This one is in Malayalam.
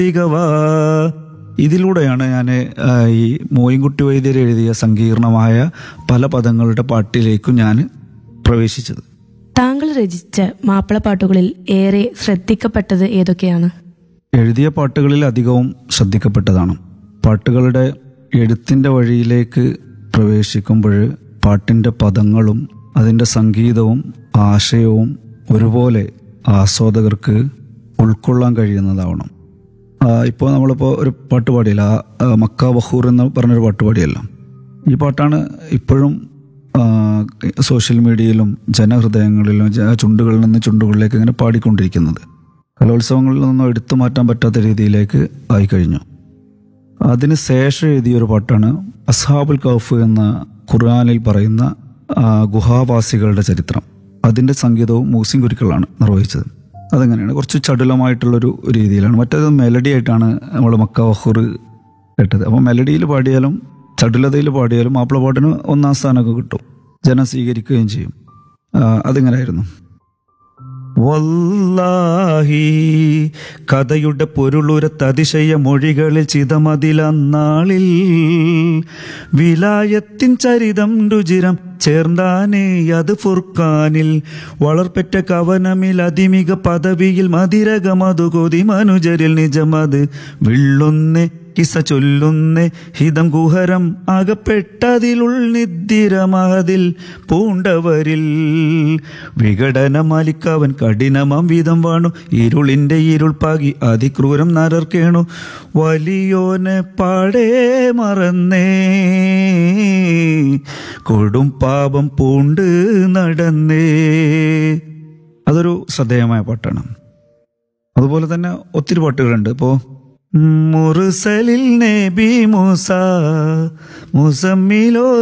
തികവാ ഇതിലൂടെയാണ് ഞാൻ ഈ മോയിൻകുട്ടി വൈദ്യർ എഴുതിയ സങ്കീർണമായ പല പദങ്ങളുടെ പാട്ടിലേക്കും ഞാൻ പ്രവേശിച്ചത് താങ്കൾ രചിച്ച മാപ്പിളപ്പാട്ടുകളിൽ ഏറെ ശ്രദ്ധിക്കപ്പെട്ടത് ഏതൊക്കെയാണ് എഴുതിയ പാട്ടുകളിൽ അധികവും ശ്രദ്ധിക്കപ്പെട്ടതാണ് പാട്ടുകളുടെ എഴുത്തിൻ്റെ വഴിയിലേക്ക് പ്രവേശിക്കുമ്പോൾ പാട്ടിൻ്റെ പദങ്ങളും അതിൻ്റെ സംഗീതവും ആശയവും ഒരുപോലെ ആസ്വാദകർക്ക് ഉൾക്കൊള്ളാൻ കഴിയുന്നതാവണം ഇപ്പോൾ നമ്മളിപ്പോൾ ഒരു പാട്ട് പാടിയില്ല ആ, ആ, മക്ക ബഹൂർ എന്ന് പറഞ്ഞൊരു പാട്ട് പാടിയല്ലോ ഈ പാട്ടാണ് ഇപ്പോഴും ആ, സോഷ്യൽ മീഡിയയിലും ജനഹൃദയങ്ങളിലും ജ- ചുണ്ടുകളിൽ നിന്ന് ചുണ്ടുകളിലേക്ക് ഇങ്ങനെ പാടിക്കൊണ്ടിരിക്കുന്നത് കലോത്സവങ്ങളിൽ നിന്നും എടുത്തു മാറ്റാൻ പറ്റാത്ത രീതിയിലേക്ക് ആയിക്കഴിഞ്ഞു അതിന് ശേഷം എഴുതിയൊരു പാട്ടാണ് അസ്ഹാബുൽ കൗഫ് എന്ന ഖുർആാനിൽ പറയുന്ന ആ, ഗുഹാവാസികളുടെ ചരിത്രം അതിൻ്റെ സംഗീതവും മൂസിൻ കുരുക്കളാണ് നിർവഹിച്ചത് അതെങ്ങനെയാണ് കുറച്ച് ചടുലമായിട്ടുള്ളൊരു രീതിയിലാണ് മറ്റേത് മെലഡി ആയിട്ടാണ് നമ്മൾ മക്ക വഹൂർ കേട്ടത് അപ്പോൾ മെലഡിയിൽ പാടിയാലും ചടുലതയിൽ പാടിയാലും മാപ്പിള പാട്ടിന് ഒന്നാം സ്ഥാനമൊക്കെ കിട്ടും ജനം സ്വീകരിക്കുകയും ചെയ്യും ആ, അതിങ്ങനെയായിരുന്നു വല്ലാഹി കഥയുടെ പൊരുളുരത്ത് അതിശയ മൊഴികളിൽ ചിതമതിലന്നാളിൽ വിലായത്തിൻ ചരിതം രുചിരം ചേർന്നാനേ അത് ഫുർഖാനിൽ വളർപ്പെട്ട കവനമിൽ അതിമിക പദവിയിൽ മതിരകമതു കൊതി മനുജരിൽ നിജമത് വിള്ളുന്നേ കിസ ചൊല്ലുന്നേ ഹിതം കുഹരം അകപ്പെട്ടതിലുൾ നിദ്ദിരമഹതിൽ പൂണ്ടവരിൽ വിഘടനമാലിക്കവൻ കഠിനമാം വിധം വാണു ഇരുളിന്റെ ഇരുൾ പാകി അതിക്രൂരം നരർക്കേണു വലിയോനെ പാടേ മറന്നേ കൊടും പാപം പൂണ്ട് നടന്നേ അതൊരു ശ്രദ്ധേയമായ പാട്ടാണ് അതുപോലെ തന്നെ ഒത്തിരി പാട്ടുകളുണ്ട് ഇപ്പോൾ മുറുസലിൽ നബി മൂസ മുസമ്മിലോ